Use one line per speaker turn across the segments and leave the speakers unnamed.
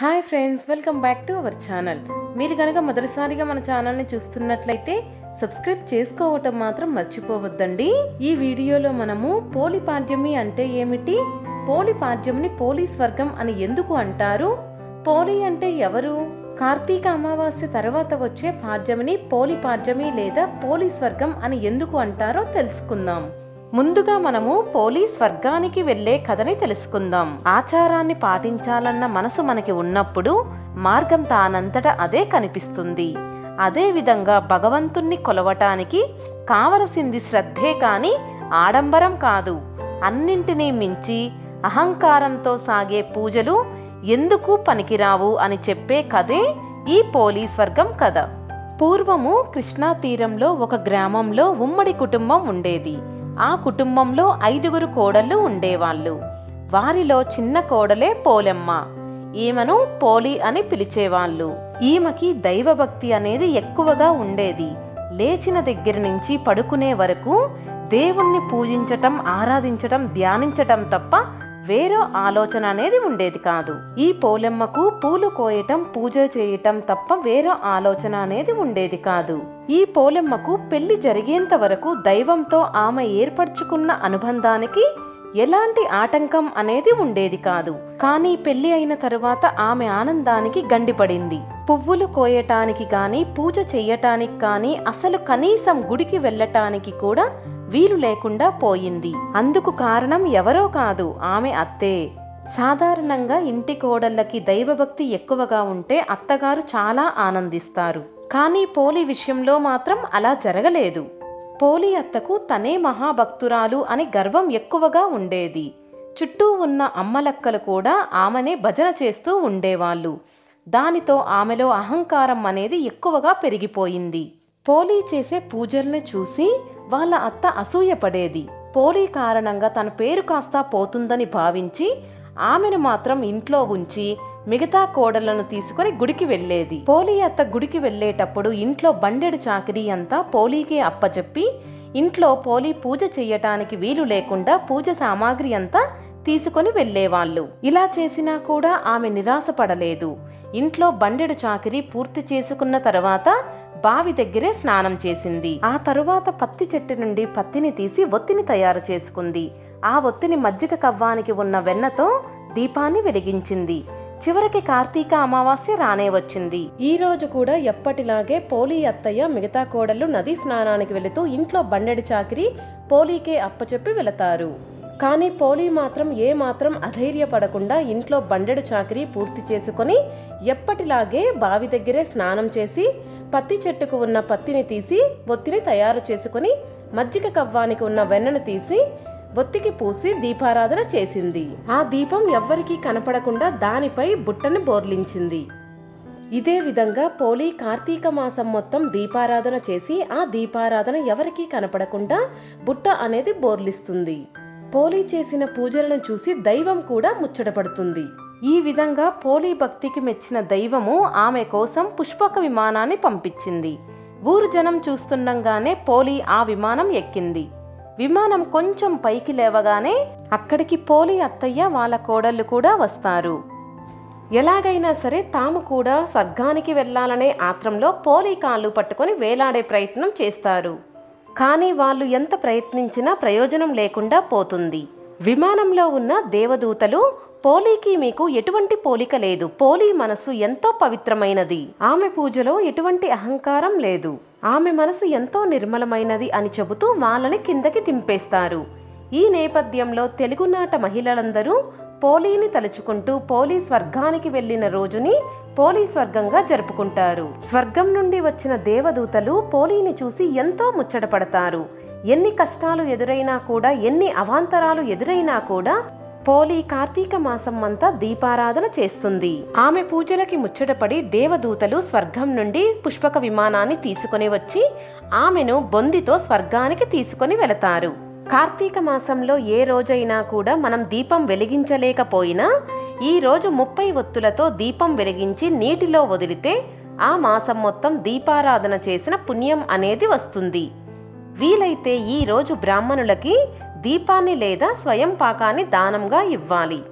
hi friends welcome back to our channel మీరు కనుక మొదటిసారిగా మన ఛానల్ని చూస్తున్నట్లయితే సబ్స్క్రైబ్ చేసుకోవటం మాత్రం మర్చిపోవద్దండి ఈ వీడియోలో మనము పోలిపాడ్యమి అంటే ఏమిటి పోలిపాడ్యంని పోలీస్ వర్గం అని ఎందుకు అంటారు పోలి అంటే ఎవరు కార్తీక అమావాస్య తర్వాత వచ్చే పాడ్యమిని పోలిపాడ్యమి లేదా పోలీస్ వర్గం అని ఎందుకు అంటారో తెలుసుకుందాం ముందుగా మనము పోలీస్ వర్గానికి వెళ్ళే కథని తెలుసుకుందాం ఆచారాన్ని పాటించాలన్న మనసు మనకి ఉన్నప్పుడు మార్గం తానంతట అదే కనిపిస్తుంది అదే విధంగా భగవంతుణ్ణి కొలవటానికి కావలసింది శ్రద్ధే కాని ఆడంబరం కాదు అన్నింటినీ మించి అహంకారంతో సాగే పూజలు ఎందుకు పనికిరావు అని చెప్పే కథే ఈ పోలీస్ వర్గం కథ పూర్వము కృష్ణా తీరంలో ఒక గ్రామంలో ఉమ్మడి కుటుంబం ఉండేది ఆ కుటుంబంలో ఐదుగురు కోడళ్ళు ఉండేవాళ్ళు వారిలో చిన్న కోడలే పోలెమ్మ ఈమెను పోలి అని పిలిచేవాళ్ళు ఈమెకి దైవభక్తి అనేది ఎక్కువగా ఉండేది లేచిన దగ్గర నుంచి పడుకునే వరకు దేవుణ్ణి పూజించటం ఆరాధించటం ధ్యానించటం తప్ప వేరే ఆలోచన అనేది ఉండేది కాదు ఈ పోలెమ్మకు పూలు కోయటం పూజ చేయటం తప్ప వేరే ఆలోచన అనేది ఉండేది కాదు ఈ పోలెమ్మకు పెళ్లి జరిగేంత వరకు దైవంతో ఆమె ఏర్పరచుకున్న అనుబంధానికి ఎలాంటి ఆటంకం అనేది ఉండేది కాదు కానీ పెళ్లి అయిన తరువాత ఆమె ఆనందానికి గండిపడింది పువ్వులు కోయటానికి గాని పూజ చెయ్యటానికి కానీ అసలు కనీసం గుడికి వెళ్ళటానికి కూడా వీలు లేకుండా పోయింది అందుకు కారణం ఎవరో కాదు ఆమె అత్తే సాధారణంగా ఇంటి కోడళ్ళకి దైవభక్తి ఎక్కువగా ఉంటే అత్తగారు చాలా ఆనందిస్తారు కానీ పోలి విషయంలో మాత్రం అలా జరగలేదు పోలి అత్తకు తనే మహాభక్తురాలు అని గర్వం ఎక్కువగా ఉండేది చుట్టూ ఉన్న అమ్మలక్కలు కూడా ఆమెనే భజన చేస్తూ ఉండేవాళ్ళు దానితో ఆమెలో అహంకారం అనేది ఎక్కువగా పెరిగిపోయింది పోలీ చేసే పూజల్ని చూసి వాళ్ళ అత్త అసూయపడేది పోలీ కారణంగా తన పేరు కాస్త పోతుందని భావించి ఆమెను మాత్రం ఇంట్లో ఉంచి మిగతా కోడళ్లను తీసుకుని గుడికి వెళ్ళేది పోలీ అత్త గుడికి వెళ్ళేటప్పుడు ఇంట్లో బండెడు చాకిరీ అంతా పోలీకే అప్పచెప్పి ఇంట్లో పోలీ పూజ చెయ్యటానికి వీలు లేకుండా పూజ సామాగ్రి అంతా తీసుకొని వెళ్ళేవాళ్ళు ఇలా చేసినా కూడా ఆమె నిరాశపడలేదు ఇంట్లో బండెడు చాకిరీ పూర్తి చేసుకున్న తర్వాత బావి దగ్గరే స్నానం చేసింది ఆ తరువాత పత్తి చెట్టు నుండి పత్తిని తీసి ఒత్తిని తయారు చేసుకుంది ఆ ఒత్తిని మజ్జిగ కవ్వానికి ఉన్న వెన్నతో దీపాన్ని వెలిగించింది చివరికి కార్తీక అమావాస్య రానే వచ్చింది ఈ రోజు కూడా ఎప్పటిలాగే పోలీ అత్తయ్య మిగతా కోడళ్ళు నదీ స్నానానికి వెళుతూ ఇంట్లో బండెడి చాకిరి పోలీకే అప్పచెప్పి వెళతారు కానీ పోలీ మాత్రం ఏ మాత్రం అధైర్యపడకుండా ఇంట్లో బండెడు చాకిరి పూర్తి చేసుకొని ఎప్పటిలాగే బావి దగ్గరే స్నానం చేసి పత్తి చెట్టుకు ఉన్న పత్తిని తీసి ఒత్తిని తయారు చేసుకుని మజ్జిగ కవ్వానికి ఉన్న వెన్నను తీసి ఒత్తికి పూసి దీపారాధన చేసింది ఆ దీపం ఎవ్వరికీ కనపడకుండా దానిపై బుట్టని బోర్లించింది ఇదే విధంగా పోలి కార్తీక మాసం మొత్తం దీపారాధన చేసి ఆ దీపారాధన ఎవరికీ కనపడకుండా బుట్ట అనేది బోర్లిస్తుంది పోలి చేసిన పూజలను చూసి దైవం కూడా ముచ్చటపడుతుంది ఈ విధంగా పోలి భక్తికి మెచ్చిన దైవము ఆమె కోసం పుష్పక విమానాన్ని పంపించింది ఊరు జనం చూస్తుండగానే పోలి ఆ విమానం ఎక్కింది విమానం కొంచెం పైకి లేవగానే అక్కడికి పోలి అత్తయ్య వాళ్ళ కోడళ్ళు కూడా వస్తారు ఎలాగైనా సరే తాము కూడా స్వర్గానికి వెళ్ళాలనే ఆత్రంలో పోలి కాళ్ళు పట్టుకొని వేలాడే ప్రయత్నం చేస్తారు కానీ వాళ్ళు ఎంత ప్రయత్నించినా ప్రయోజనం లేకుండా పోతుంది విమానంలో ఉన్న దేవదూతలు పోలీకి మీకు ఎటువంటి పోలిక లేదు పోలీ మనసు ఎంతో పవిత్రమైనది ఆమె పూజలో ఎటువంటి అహంకారం లేదు ఆమె మనసు ఎంతో నిర్మలమైనది అని చెబుతూ వాళ్ళని కిందకి తింపేస్తారు ఈ నేపథ్యంలో తెలుగునాట మహిళలందరూ పోలీని తలుచుకుంటూ పోలీ స్వర్గానికి వెళ్లిన రోజుని పోలీ స్వర్గంగా జరుపుకుంటారు స్వర్గం నుండి వచ్చిన దేవదూతలు పోలీని చూసి ఎంతో ముచ్చటపడతారు ఎన్ని కష్టాలు ఎదురైనా కూడా ఎన్ని అవాంతరాలు ఎదురైనా కూడా పోలి కార్తీక మాసం అంతా దీపారాధన చేస్తుంది ఆమె పూజలకి ముచ్చటపడి దేవదూతలు స్వర్గం నుండి పుష్పక విమానాన్ని తీసుకుని వచ్చి ఆమెను బొందితో స్వర్గానికి తీసుకుని వెళతారు కార్తీక మాసంలో ఏ రోజైనా కూడా మనం దీపం వెలిగించలేకపోయినా ఈ రోజు ముప్పై ఒత్తులతో దీపం వెలిగించి నీటిలో వదిలితే ఆ మాసం మొత్తం దీపారాధన చేసిన పుణ్యం అనేది వస్తుంది వీలైతే ఈ రోజు బ్రాహ్మణులకి దీపాన్ని లేదా స్వయం పాకాన్ని దానంగా ఇవ్వాలి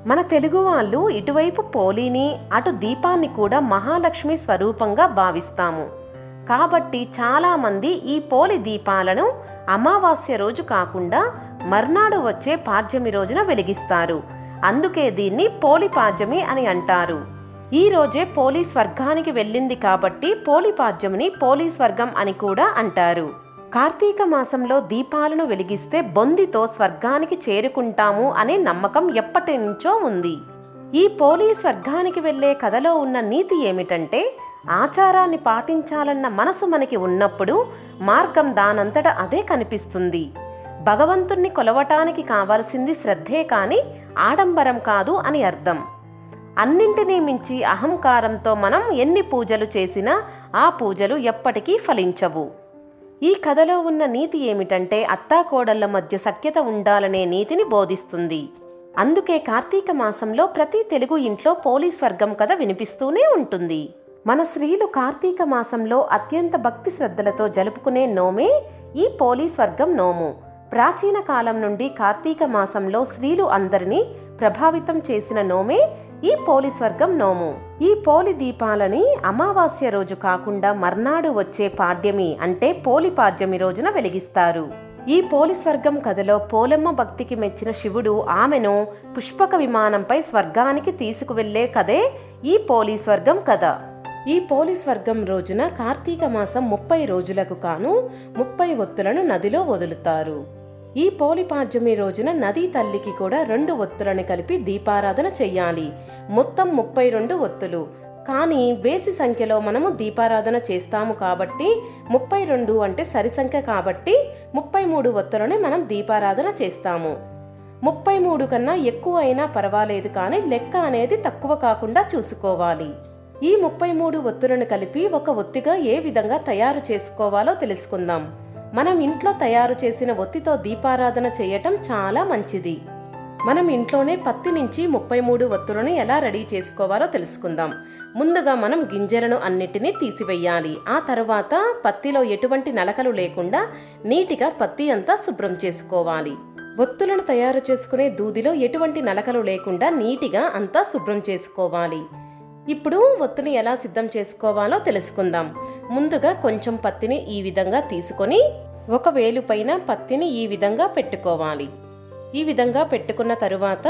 మన తెలుగు వాళ్ళు ఇటువైపు పోలిని అటు దీపాన్ని కూడా మహాలక్ష్మి స్వరూపంగా భావిస్తాము కాబట్టి చాలామంది ఈ పోలి దీపాలను అమావాస్య రోజు కాకుండా మర్నాడు వచ్చే పాడ్యమి రోజున వెలిగిస్తారు అందుకే దీన్ని పోలి పాడ్యమి అని అంటారు ఈ రోజే పోలి స్వర్గానికి వెళ్ళింది కాబట్టి పోలి పాడ్యమిని పోలి స్వర్గం అని కూడా అంటారు కార్తీక మాసంలో దీపాలను వెలిగిస్తే బొందితో స్వర్గానికి చేరుకుంటాము అనే నమ్మకం ఎప్పటి నుంచో ఉంది ఈ పోలి స్వర్గానికి వెళ్ళే కథలో ఉన్న నీతి ఏమిటంటే ఆచారాన్ని పాటించాలన్న మనసు మనకి ఉన్నప్పుడు మార్గం దానంతట అదే కనిపిస్తుంది భగవంతుణ్ణి కొలవటానికి కావలసింది శ్రద్ధే కాని ఆడంబరం కాదు అని అర్థం అన్నింటినీ మించి అహంకారంతో మనం ఎన్ని పూజలు చేసినా ఆ పూజలు ఎప్పటికీ ఫలించవు ఈ కథలో ఉన్న నీతి ఏమిటంటే అత్తాకోడళ్ల మధ్య సఖ్యత ఉండాలనే నీతిని బోధిస్తుంది అందుకే కార్తీక మాసంలో ప్రతి తెలుగు ఇంట్లో పోలీస్ వర్గం కథ వినిపిస్తూనే ఉంటుంది మన స్త్రీలు కార్తీక మాసంలో అత్యంత భక్తి శ్రద్ధలతో జరుపుకునే నోమే ఈ పోలీస్ వర్గం నోము ప్రాచీన కాలం నుండి కార్తీక మాసంలో స్త్రీలు అందరినీ ప్రభావితం చేసిన నోమే ఈ పోలీస్ వర్గం నోము ఈ పోలి దీపాలని అమావాస్య రోజు కాకుండా మర్నాడు వచ్చే పాడ్యమి అంటే పోలి పాడ్యమి రోజున వెలిగిస్తారు ఈ పోలి స్వర్గం కథలో పోలమ్మ భక్తికి మెచ్చిన శివుడు ఆమెను పుష్పక విమానంపై స్వర్గానికి తీసుకువెళ్లే కథే ఈ పోలి స్వర్గం కథ ఈ పోలి స్వర్గం రోజున కార్తీక మాసం ముప్పై రోజులకు కాను ముప్పై ఒత్తులను నదిలో వదులుతారు ఈ పోలిపాడ్యమి రోజున నదీ తల్లికి కూడా రెండు ఒత్తులను కలిపి దీపారాధన చెయ్యాలి మొత్తం ముప్పై రెండు ఒత్తులు కానీ బేసి సంఖ్యలో మనము దీపారాధన చేస్తాము కాబట్టి ముప్పై రెండు అంటే సరి సంఖ్య కాబట్టి ముప్పై మూడు ఒత్తులని మనం దీపారాధన చేస్తాము ముప్పై మూడు కన్నా ఎక్కువ అయినా పర్వాలేదు కానీ లెక్క అనేది తక్కువ కాకుండా చూసుకోవాలి ఈ ముప్పై మూడు ఒత్తులను కలిపి ఒక ఒత్తిగా ఏ విధంగా తయారు చేసుకోవాలో తెలుసుకుందాం మనం ఇంట్లో తయారు చేసిన ఒత్తితో దీపారాధన చేయటం చాలా మంచిది మనం ఇంట్లోనే పత్తి నుంచి ముప్పై మూడు ఒత్తులను ఎలా రెడీ చేసుకోవాలో తెలుసుకుందాం ముందుగా మనం గింజలను అన్నిటినీ తీసివేయాలి ఆ తర్వాత పత్తిలో ఎటువంటి నలకలు లేకుండా నీటిగా పత్తి అంతా శుభ్రం చేసుకోవాలి ఒత్తులను తయారు చేసుకునే దూదిలో ఎటువంటి నలకలు లేకుండా నీటిగా అంతా శుభ్రం చేసుకోవాలి ఇప్పుడు ఒత్తుని ఎలా సిద్ధం చేసుకోవాలో తెలుసుకుందాం ముందుగా కొంచెం పత్తిని ఈ విధంగా తీసుకొని ఒక వేలు పైన పత్తిని ఈ విధంగా పెట్టుకోవాలి ఈ విధంగా పెట్టుకున్న తరువాత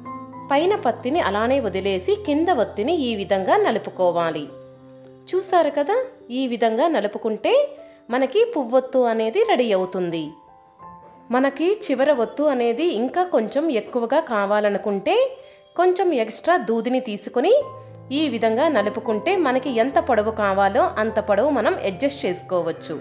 పైన పత్తిని అలానే వదిలేసి కింద ఒత్తిని ఈ విధంగా నలుపుకోవాలి చూసారు కదా ఈ విధంగా నలుపుకుంటే మనకి పువ్వొత్తు అనేది రెడీ అవుతుంది మనకి చివర ఒత్తు అనేది ఇంకా కొంచెం ఎక్కువగా కావాలనుకుంటే కొంచెం ఎక్స్ట్రా దూదిని తీసుకొని ఈ విధంగా నలుపుకుంటే మనకి ఎంత పొడవు కావాలో అంత పొడవు మనం అడ్జస్ట్ చేసుకోవచ్చు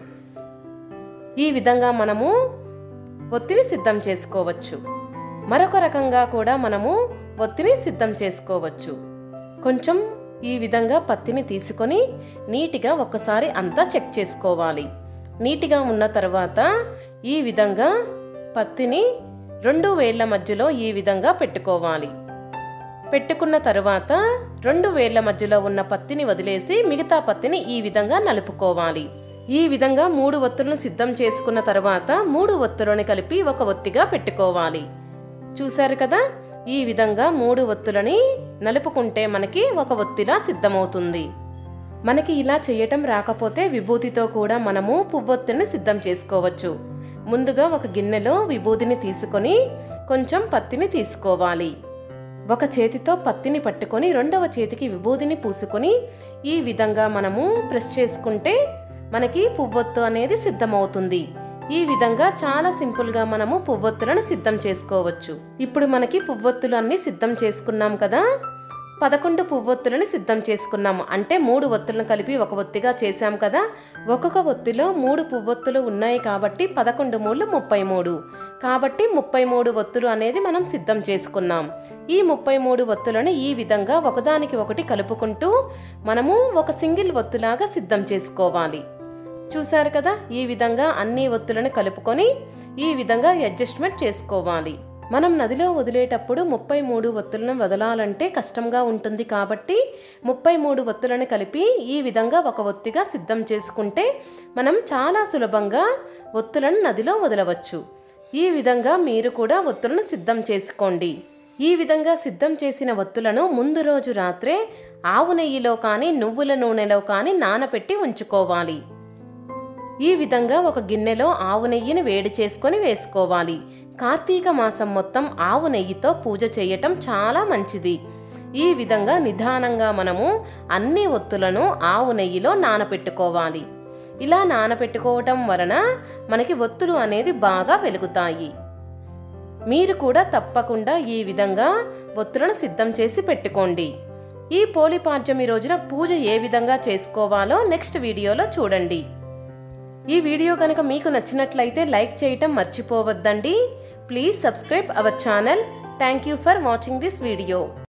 ఈ విధంగా మనము ఒత్తిని సిద్ధం చేసుకోవచ్చు మరొక రకంగా కూడా మనము ఒత్తిని సిద్ధం చేసుకోవచ్చు కొంచెం ఈ విధంగా పత్తిని తీసుకొని నీటిగా ఒక్కసారి అంతా చెక్ చేసుకోవాలి నీటిగా ఉన్న తర్వాత ఈ విధంగా పత్తిని రెండు వేళ్ల మధ్యలో ఈ విధంగా పెట్టుకోవాలి పెట్టుకున్న తరువాత రెండు వేళ్ల మధ్యలో ఉన్న పత్తిని వదిలేసి మిగతా పత్తిని ఈ విధంగా నలుపుకోవాలి ఈ విధంగా మూడు ఒత్తులను సిద్ధం చేసుకున్న తర్వాత మూడు ఒత్తులను కలిపి ఒక ఒత్తిగా పెట్టుకోవాలి చూశారు కదా ఈ విధంగా మూడు ఒత్తులని నలుపుకుంటే మనకి ఒక ఒత్తిలా సిద్ధమవుతుంది మనకి ఇలా చేయటం రాకపోతే విభూతితో కూడా మనము పువ్వొత్తుని సిద్ధం చేసుకోవచ్చు ముందుగా ఒక గిన్నెలో విభూతిని తీసుకొని కొంచెం పత్తిని తీసుకోవాలి ఒక చేతితో పత్తిని పట్టుకొని రెండవ చేతికి విభూతిని పూసుకొని ఈ విధంగా మనము ప్రెస్ చేసుకుంటే మనకి పువ్వొత్తు అనేది సిద్ధమవుతుంది ఈ విధంగా చాలా సింపుల్గా మనము పువ్వొత్తులను సిద్ధం చేసుకోవచ్చు ఇప్పుడు మనకి పువ్వొత్తులు అన్ని సిద్ధం చేసుకున్నాం కదా పదకొండు పువ్వొత్తులను సిద్ధం చేసుకున్నాము అంటే మూడు ఒత్తులను కలిపి ఒక ఒత్తిగా చేశాం కదా ఒక్కొక్క ఒత్తిలో మూడు పువ్వొత్తులు ఉన్నాయి కాబట్టి పదకొండు మూడు ముప్పై మూడు కాబట్టి ముప్పై మూడు ఒత్తులు అనేది మనం సిద్ధం చేసుకున్నాం ఈ ముప్పై మూడు ఒత్తులను ఈ విధంగా ఒకదానికి ఒకటి కలుపుకుంటూ మనము ఒక సింగిల్ ఒత్తులాగా సిద్ధం చేసుకోవాలి చూశారు కదా ఈ విధంగా అన్ని ఒత్తులను కలుపుకొని ఈ విధంగా అడ్జస్ట్మెంట్ చేసుకోవాలి మనం నదిలో వదిలేటప్పుడు ముప్పై మూడు ఒత్తులను వదలాలంటే కష్టంగా ఉంటుంది కాబట్టి ముప్పై మూడు ఒత్తులను కలిపి ఈ విధంగా ఒక ఒత్తిగా సిద్ధం చేసుకుంటే మనం చాలా సులభంగా ఒత్తులను నదిలో వదలవచ్చు ఈ విధంగా మీరు కూడా ఒత్తులను సిద్ధం చేసుకోండి ఈ విధంగా సిద్ధం చేసిన ఒత్తులను ముందు రోజు రాత్రే ఆవు నెయ్యిలో కానీ నువ్వుల నూనెలో కానీ నానపెట్టి ఉంచుకోవాలి ఈ విధంగా ఒక గిన్నెలో ఆవు నెయ్యిని వేడి చేసుకొని వేసుకోవాలి కార్తీక మాసం మొత్తం ఆవు నెయ్యితో పూజ చేయటం చాలా మంచిది ఈ విధంగా నిదానంగా మనము అన్ని ఒత్తులను ఆవు నెయ్యిలో నానపెట్టుకోవాలి ఇలా నానపెట్టుకోవటం వలన మనకి ఒత్తులు అనేది బాగా వెలుగుతాయి మీరు కూడా తప్పకుండా ఈ విధంగా ఒత్తులను సిద్ధం చేసి పెట్టుకోండి ఈ పోలిపాడ్యమి రోజున పూజ ఏ విధంగా చేసుకోవాలో నెక్స్ట్ వీడియోలో చూడండి ఈ వీడియో కనుక మీకు నచ్చినట్లయితే లైక్ చేయటం మర్చిపోవద్దండి please subscribe our channel thank you for watching this video